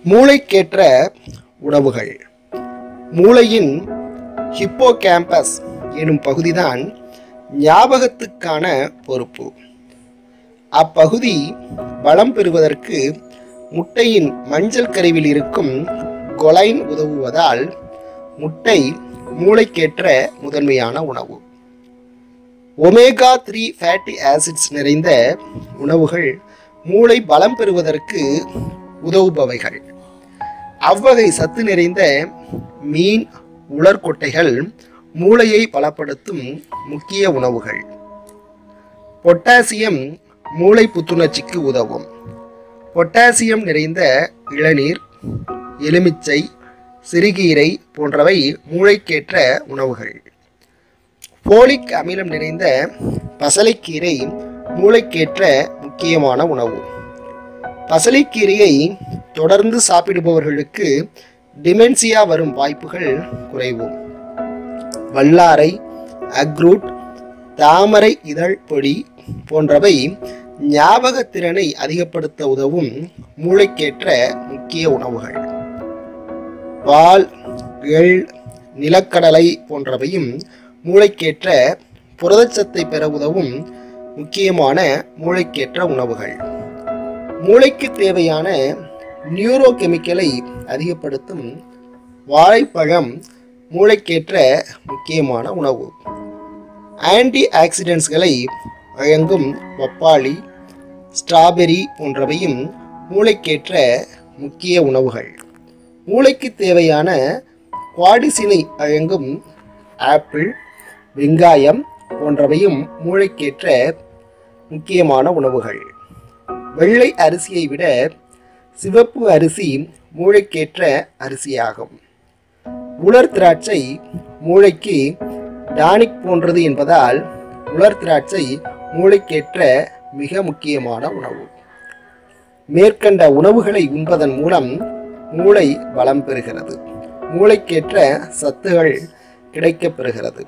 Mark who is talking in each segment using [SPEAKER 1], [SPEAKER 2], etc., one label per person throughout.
[SPEAKER 1] மூளைக்கேற்ற உணவுகள் மூளையின் ஹிப்போகேம்பஸ் எனும் பகுதிதான் ஞாபகத்துக்கான பொறுப்பு அப்பகுதி பலம் பெறுவதற்கு முட்டையின் மஞ்சள் கருவில் இருக்கும் கொலைன் உதவுவதால் முட்டை மூளைக்கேற்ற முதன்மையான உணவு ஒமேகா த்ரீ ஃபேட்டி ஆசிட்ஸ் நிறைந்த உணவுகள் மூளை பலம் பெறுவதற்கு உதவுபவைகள் அவ்வகை சத்து நிறைந்த மீன் உலர்கொட்டைகள் மூளையை பலப்படுத்தும் முக்கிய உணவுகள் பொட்டாசியம் மூளை புத்துணர்ச்சிக்கு உதவும் பொட்டாசியம் நிறைந்த இளநீர் எலுமிச்சை சிறுகீரை போன்றவை மூளைக்கேற்ற உணவுகள் போலிக் அமிலம் நிறைந்த பசலைக்கீரை மூளைக்கேற்ற முக்கியமான உணவு பசலைக்கீரையை தொடர்ந்து சாப்பிடுபவர்களுக்கு டிமென்சியா வரும் வாய்ப்புகள் குறைவு வல்லாரை அக்ரூட் தாமரை இதழ் பொடி போன்றவை ஞாபகத்திறனை அதிகப்படுத்த உதவும் மூளைக்கேற்ற முக்கிய உணவுகள் பால் எள் நிலக்கடலை போன்றவையும் மூளைக்கேற்ற புரதச்சத்தை பெற உதவும் முக்கியமான மூளைக்கேற்ற உணவுகள் மூளைக்கு தேவையான நியூரோ கெமிக்கலை அதிகப்படுத்தும் வாழைப்பழம் மூளைக்கேற்ற முக்கியமான உணவு ஆன்டி ஆக்சிடென்ட்ஸ்களை வழங்கும் பப்பாளி ஸ்ட்ராபெரி போன்றவையும் மூளைக்கேற்ற முக்கிய உணவுகள் மூளைக்கு தேவையான குவாடிசினை வழங்கும் ஆப்பிள் வெங்காயம் போன்றவையும் மூளைக்கேற்ற முக்கியமான உணவுகள் வெள்ளை அரிசியை விட சிவப்பு அரிசி மூளைக்கேற்ற அரிசியாகும் உலர் திராட்சை மூளைக்கு டானிக் போன்றது என்பதால் உலர் திராட்சை மூளைக்கேற்ற மிக முக்கியமான உணவு மேற்கண்ட உணவுகளை உண்பதன் மூலம் மூளை பலம் பெறுகிறது மூளைக்கேற்ற சத்துகள் கிடைக்கப் பெறுகிறது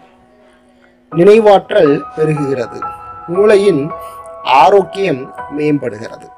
[SPEAKER 1] நினைவாற்றல் பெருகுகிறது மூளையின் ஆரோக்கியம் மேம்படுகிறது